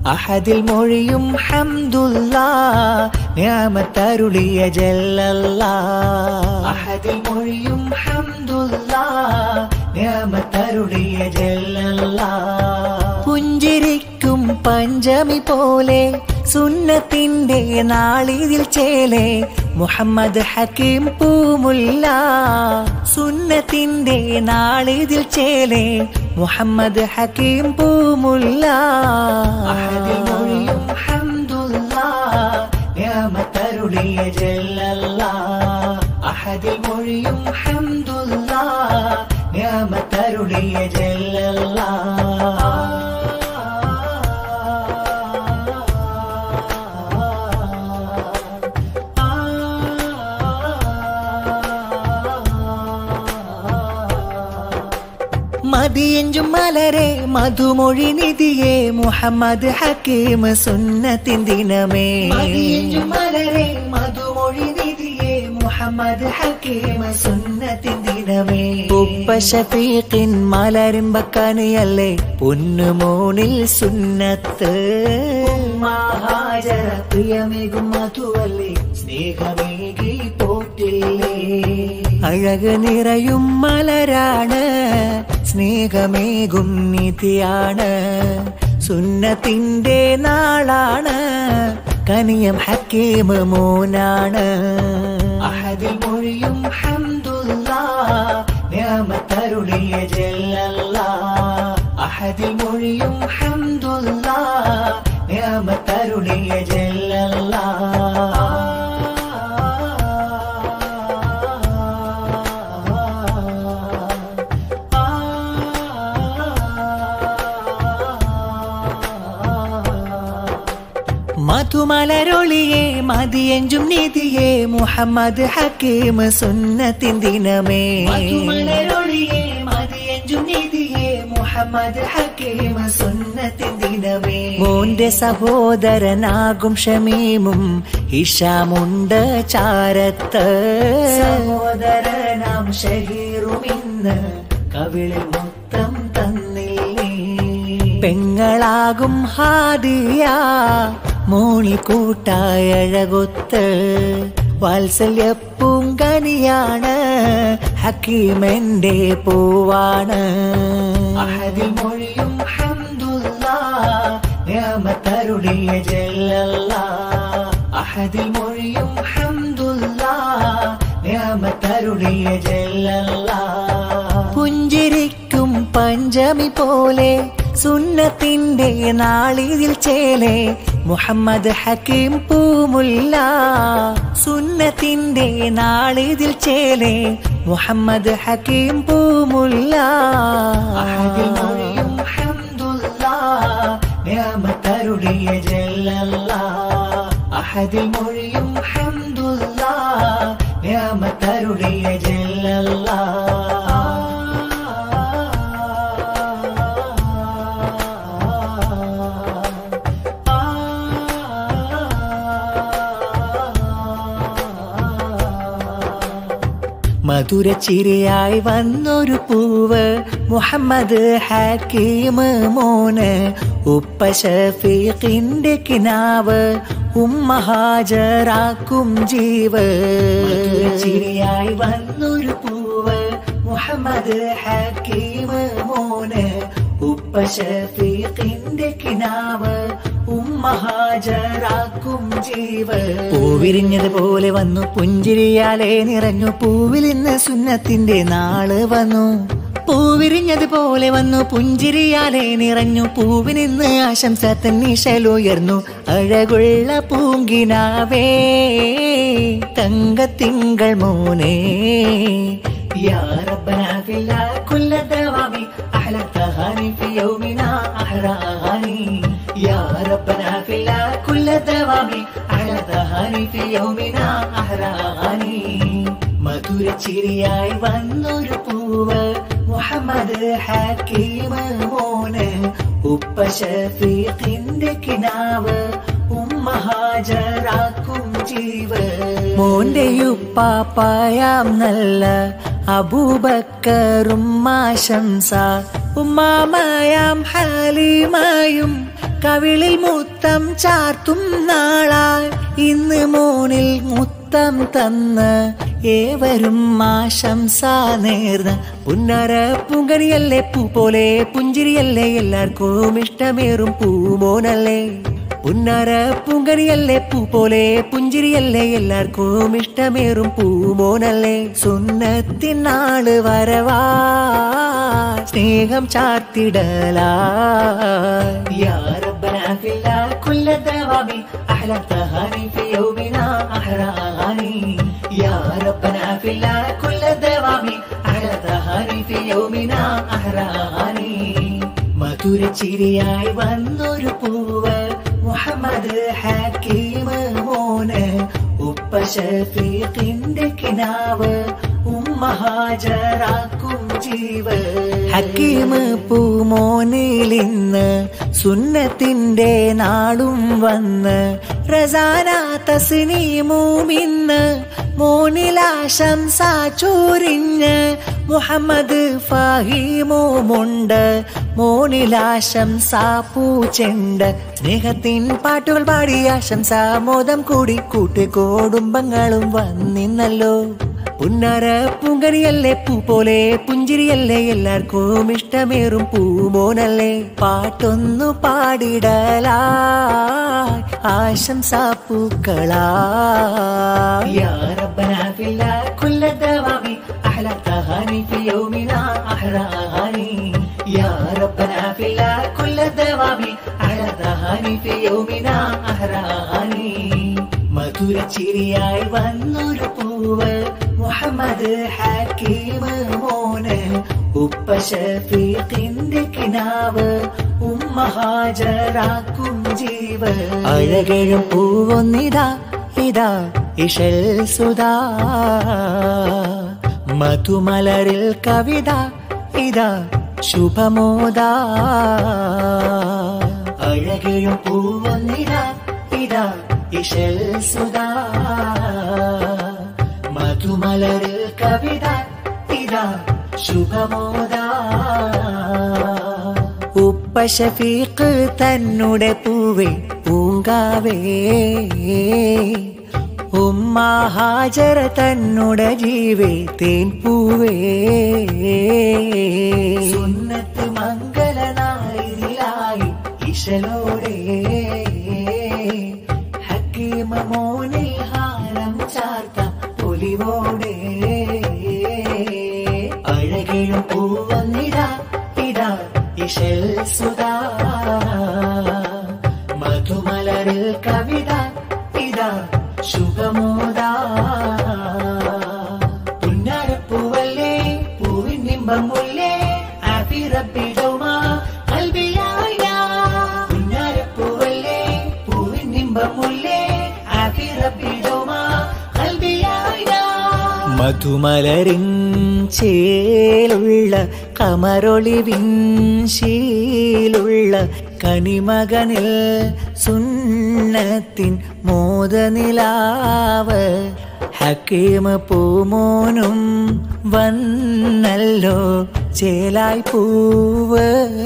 അഹദിൽ മൊഴിയും ഹംദുല്ല ഞാമത്തരുളിയ ജല്ലല്ല അഹദിൽ മൊഴിയും ഹംദുല്ല ഞാമത്തരുളിയ ജല്ലല്ല പുഞ്ചിരിക്കും പഞ്ചമി പോലെ സുന്നത്തിന്റെ നാളിതിൽ ചേലെ മുഹമ്മദ് ഹക്കീം പൂമുല്ല സുന്നത്തിന്റെ നാളിതിൽ ചേലെ മുഹമ്മദ് ഹക്കീം പൂമുല്ല അഹദിൽ മൊഴിയും ഹംദുല്ല ഞാമത്തരുളിയ ജല്ലല്ല അഹദിൽ മൊഴിയും ഹംദുല്ല ഞാമത്തരുളിയ ജല്ലല്ല മതിയഞ്ചും മലരെ മധുമൊഴി നിധിയെ മുഹമ്മദ് ഹക്കീം സുന്നത്തിൻ ദിനമേ മതിയഞ്ചും മലരെ മധുമൊഴി നിധിയെ മുഹമ്മദ് ഹക്കീം സുന്നത്തിൻ ദിനമേ ഉപ്പ ഷഫീഖിൻ മലരിമ്പക്കനിയല്ലേ പൊന്നുമോണിൽ സുന്നത്ത് മഹാജര പ്രിയമേകും മധുവല്ലേ സ്നേഹമേകി പോറ്റില്ലേ അഴക് നിറയും മലരാണ് സ്നേഹമേകും നിധിയാണ് സുന്നത്തിന്റെ നാളാണ് കനിയം ഹക്കീം മോനാണ് അഹദിൽ മൊഴിയും ഹംദുല്ല ഞാമത്തരുളിയ ജല്ലല്ല അഹദിൽ മൊഴിയും ഹംദുല്ല ഞാമത്തരുളിയ ജല്ലല്ല മധുമലരൊളിയെ മതിയഞ്ചും നിധിയെ മുഹമ്മദ് ഹക്കീം സുന്നത്തിൻ ദിനമേ മധുമലരൊളിയെ മതിയഞ്ചും നിധിയെ മുഹമ്മദ് ഹക്കീം സുന്നത്തിൻ ദിനമേ മോന്റെ സഹോദരനാകും ഷമീമും ഹിഷാമുണ്ട് ചാരത്ത് സഹോദരനാം ഷഹീറും ഇന്ന് കവിളിൽ മൊത്തം തന്നില്ലേ പെങ്ങളാകും ഹാദിയ മോണി കൂട്ടായഴകൊത്ത് വാത്സല്യപ്പൂങ്കനിയാണ് ഹക്കീമെന്റെ പൂവാണ് അഹദിൽ മൊഴിയും ഹംദുല്ല ഞാമത്തരുളിയ ജല്ലല്ല അഹദിൽ മൊഴിയും ഹംദുല്ല ഞാമത്തരുളിയ ജല്ലല്ല പുഞ്ചിരിക്കും പഞ്ചമി പോലെ സുന്നത്തിന്റെ നാളിതിൽ ചേലെ മുഹമ്മദ് ഹക്കീം പൂമുല്ല സുന്നത്തിന്റെ നാളിതിൽ ചേലെ മുഹമ്മദ് ഹക്കീം പൂമുല്ല അഹദിൽ മൊഴിയും ഹംദുല്ല ഞാമത്തരുളിയ ജല്ലല്ല അഹദിൽ മൊഴിയും ഹംദുല്ല ഞാമത്തരുളിയ ജല്ലല്ല മധുര ചിരിയായി വന്നൊരു പൂവ് മുഹമ്മദ് ഹക്കീം മോന് ഉപ്പ ഷഫീഖിന്റെ കിനാവ് ഉമ്മ ഹാജരാക്കും ജീവ് ചിരിയായി വന്നൊരു പൂവ് മുഹമ്മദ് ഹക്കീം മോന് ഉപ്പ ഷഫീഖിന്റെ കിനാവ് ഉമ്മ ഹാജരാക്കും ജീവ് പൂവിരിഞ്ഞതുപോലെ വന്നു പുഞ്ചിരിയാലെ നിറഞ്ഞു പൂവിൽ ഇന്ന് സുന്നത്തിന്റെ നാള് വന്നു പൂവിരിഞ്ഞതുപോലെ വന്നു പുഞ്ചിരിയാലെ നിറഞ്ഞു പൂവിനിന്ന് ആശംസ തന്നീശലുയർന്നു അഴകുള്ള പൂങ്കിനാവേ തങ്കത്തിങ്കൾ മോനെ يا ربنا في الله كل دوامي أحلى التهاني في يومنا أحلى أغاني يا ربنا في الله كل دوامي أحلى التهاني في يومنا أحلى أغاني മധുര ചിരിയായി വന്നൊരു പൂവ് മുഹമ്മദ് ഹക്കീം മോന് ഉപ്പ ഷഫീഖിന്റെ കിനാവ് ഉമ്മ ഹാജരാക്കും ജീവ് മോന്റെ ഉപ്പാപ്പായാം നല്ല അബൂബക്കറും ആശംസ ഉമ്മാമായാം ഹാലിമായും കവിളിൽ മുത്തം ചാർത്തും നാളായി ഇന്ന് മോനിൽ മുത്തം തന്ന് ഏവരും ആശംസ നേർന്ന് പുന്നര പുങ്കരിയല്ലേ പൂ പോലെ പുഞ്ചിരിയല്ലേ എല്ലാവർക്കും ഇഷ്ടമേറും പൂമോനല്ലേ പുന്നര പൂങ്കരിയല്ലേ പൂ പോലെ പുഞ്ചിരിയല്ലേ എല്ലാവർക്കും ഇഷ്ടമേറും പൂമോനല്ലേ സുന്നത്തിനാള് വരവാ സ്നേഹം ചാർത്തിടലാ يا ربنا في الله كل دوامي أحلى التهاني في يومنا أحلى أغاني يا ربنا في الله كل دوامي أحلى التهاني في يومنا أحلى أغاني മധുര ചിരിയായി വന്നൊരു പൂവ് മുഹമ്മദ് ഹക്കീം മോന് ഉപ്പ ഷഫീഖിന്റെ കിനാവ് ഉമ്മ ഹാജരാക്കും ജീവ് ഹക്കീം പൂമോനിൽ ഇന്ന് സുന്നത്തിന്റെ നാടും വന്ന് റസാന തസ്നീമും ഇന്ന് മോനിലാശംസ ചോരിഞ്ഞ് മുഹമ്മദ് ഫഹീമുമുണ്ട് മോനിലാശംസ പൂച്ചെണ്ട് സ്നേഹത്തിൻ പാട്ടുകൾ പാടി ആശംസ മോദം കൂടി കൂട്ടുകുടുംബങ്ങളും വന്നിന്നല്ലോ പുന്നര പൂങ്കനിയല്ലേ പൂ പോലെ പുഞ്ചിരിയല്ലേ എല്ലാവർക്കും ഇഷ്ടമേറും പൂമോനല്ലേ പാട്ടൊന്നു പാടിടലാ ആശംസ പൂക്കളാ يا ربنا في الله كل دوامي أحلى التهاني في يومنا أحلى أغاني يا ربنا في الله كل دوامي أحلى التهاني في يومنا أحلى أغاني മധുര ചിരിയായി വന്നൊരു പൂവ് മുഹമ്മദ് ഹക്കീം മോന് ഉപ്പ ഷഫീഖിന്റെ കിനാവ് ഉമ്മ ഹാജരാക്കും ജീവ് അഴകഴും പൂവൊന്നിതാ ഇതാ ഇഷൽ സുധാ മധുമലരിൽ കവിത ഇതാ ശുഭമോദാ അഴകഴും പൂവൊന്നിതാ ഇതാ ഇഷൽ സുധാ മധുമലരിൽ കവിത ഇതാ ശുഭമോദാ ഉപ്പ ഷഫീഖ് തന്നുടെ പൂവേ പൂങ്കാവേ ഉമ്മ ഹാജര തന്നുടെ ജീവേ തേൻ പൂവേ സുന്നത്ത് മംഗളനാളിലായി ഇശലോടെ ഹക്കീമ മോനിൽ ഹാരം ചാർത്ത പൊലിവോടെ അഴകിഴും പൂവന്നിടാ ഇതാ ഇശൽ സുധാ മധുമലരിൽ കവിത ഇതാ ശുഭമോദാ പുന്നാരപ്പൂവല്ലേ പൂവിൻ നിമ്പമുല്ലേ ആഫി റബ്ബിടുമാ കൽബിയായ പുന്നാരപ്പൂവല്ലേ പൂവിൻ നിമ്പമുല്ലേ ആഫി റബ്ബിടുമാ കൽബിയായ മധുമലരിൻ ചേലുള്ള കമറൊളിവിൻ ശീലുള്ള കനിമകനിൽ സുന്നത്തിൻ മോദനിലാവ് ഹക്കീമ പൂമോനും വന്നല്ലോ ചേലായി പൂവ്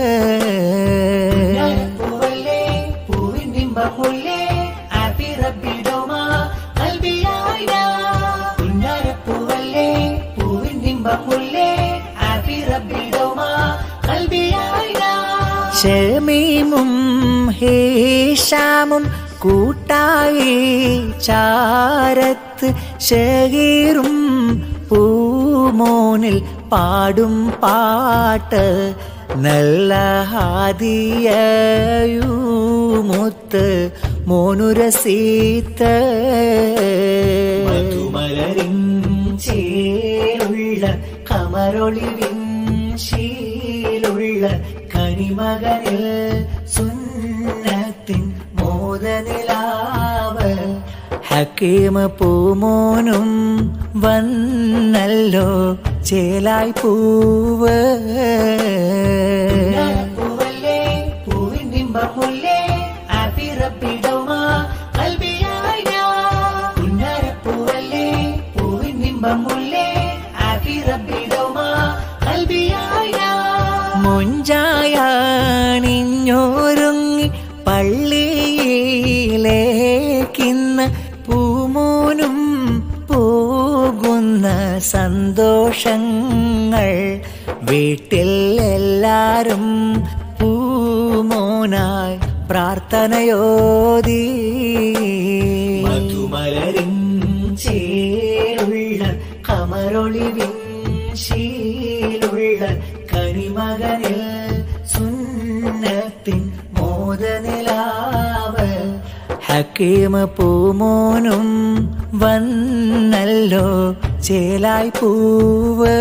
പൂവല്ലേ പൂവിൻ നിമ്പമുല്ലേ ആഫി റബ്ബിടുമാ കൽബിയായ പുന്നാരപ്പൂവല്ലേ പൂവിൻ നിമ്പമുല്ലേ ആഫി റബ്ബിടുമാ കൽബിയായ ഷമീമും ഹേഷാമും കൂട്ടായി ചാരത്ത് ഷഹീറും പൂമോനിൽ പാടും പാട്ട് നല്ല ഹാദിയൂമുത്ത് മോനുരസീത്ത മധുമലരിൻ ചേലുള്ള കമറൊളിവിൻ ശീലുള്ള കനിമകനിൽ സുന്നത്തിൻ മോദനിലാവ് ഹക്കീമ പൂമോനും വന്നല്ലോ ചേലായി പൂവ് പൂവല്ലേ പൂവിൻ നിമ്പമുല്ലേ ആഫി റബ്ബിടുമാ കൽബിയായ പുന്നാരപ്പൂവല്ലേ പൂവിൻ നിമ്പമുല്ലേ ആഫി റബ്ബിടുമാ കൽബിയായ മുഞ്ചായാണിഞ്ഞോരുങ്ങി വർഷങ്ങൾ വീട്ടിൽ എല്ലാരും പൂമോനായി പ്രാർത്ഥനയോതി മധുമലരിൻ ചേരുള്ള കമറൊളിവിൻ ശീലുള്ള കരിമകനിൽ സുന്നത്തിൻ മോദനിലാവ് ഹക്കീമ പൂമോനും വന്നല്ലോ ചേലായി പൂവ്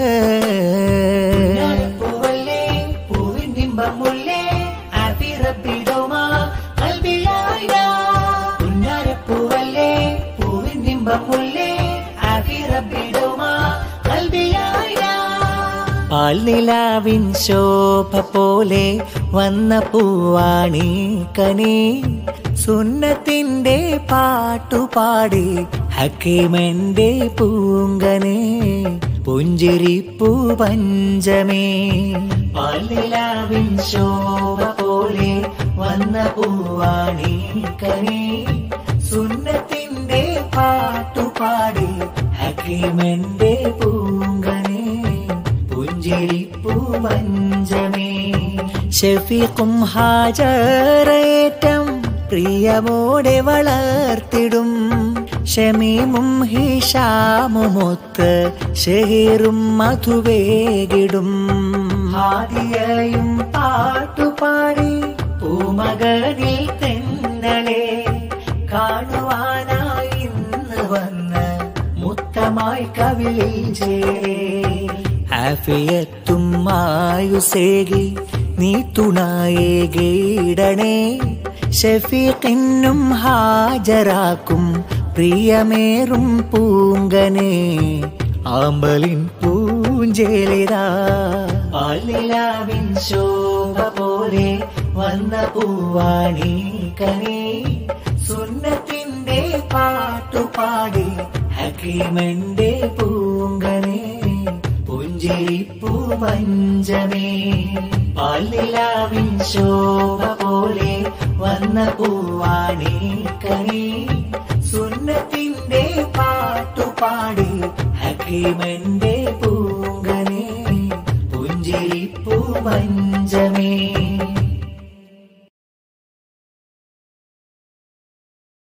പൂവല്ലേ പൂവിൻ ബിംബമുല്ലേ ആഫി റബ്ബിടോമാ കൽബിയായിടാ പുന്നാരപ്പൂവല്ലേ പൂവിൻ ബിംബമുല്ലേ ആഫി റബ്ബിടോമാ കൽബിയായിടാ പാൽനിലാവിൻ ശോഭ പോലെ വന്ന പൂവാണി കനി സുന്നത്തിന്റെ പാട്ടുപാടി ഹക്കീമന്റെ പൂങ്കനെ പുഞ്ചിരിപ്പൂ പഞ്ചമേ പാൽനിലാവിൻ ശോഭ പോലെ വന്ന പൂവാണി കനി സുന്നത്തിന്റെ പാട്ടുപാടി ഹക്കീമന്റെ പൂങ്കനെ പുഞ്ചിരിപ്പൂ പഞ്ചമേ ഷഫീഖും ഹാജറേറ്റം പ്രിയമോടെ വളർത്തിടും ഷമീമും ഹിഷാമുമൊത്ത് ഷഹീറും മധുവേകിടും ഹാദിയയും പാട്ടുപാടി പൂമകനിൽ തെന്നലെ കാണുവാനായി ഇന്ന് വന്ന് മുത്തമായി കവിളിൽ ചേരേ ആഫിയത്തും ആയുസേകി നീ തുണായേ ഗീടണേ ഷഫീഖിനും ഹാജരാക്കും പ്രിയമേറും പൂങ്കനെ ആമ്പലിൻ പൂഞ്ചേലിതാ പാലിലാവിൻ ശോഭ പോലെ വന്ന പൂവാണി കനേ സുന്നത്തിന്റെ പാട്ടുപാടി ഹക്കീമന്റെ പൂങ്കനെ പുഞ്ചിരിപ്പൂ പഞ്ചമേ പാലിലാവിൻ ശോഭ പോലെ വന്ന പൂവാണി കനി സുന്നത്തിന്റെ പാട്ടുപാടി ഹക്കീമന്റെ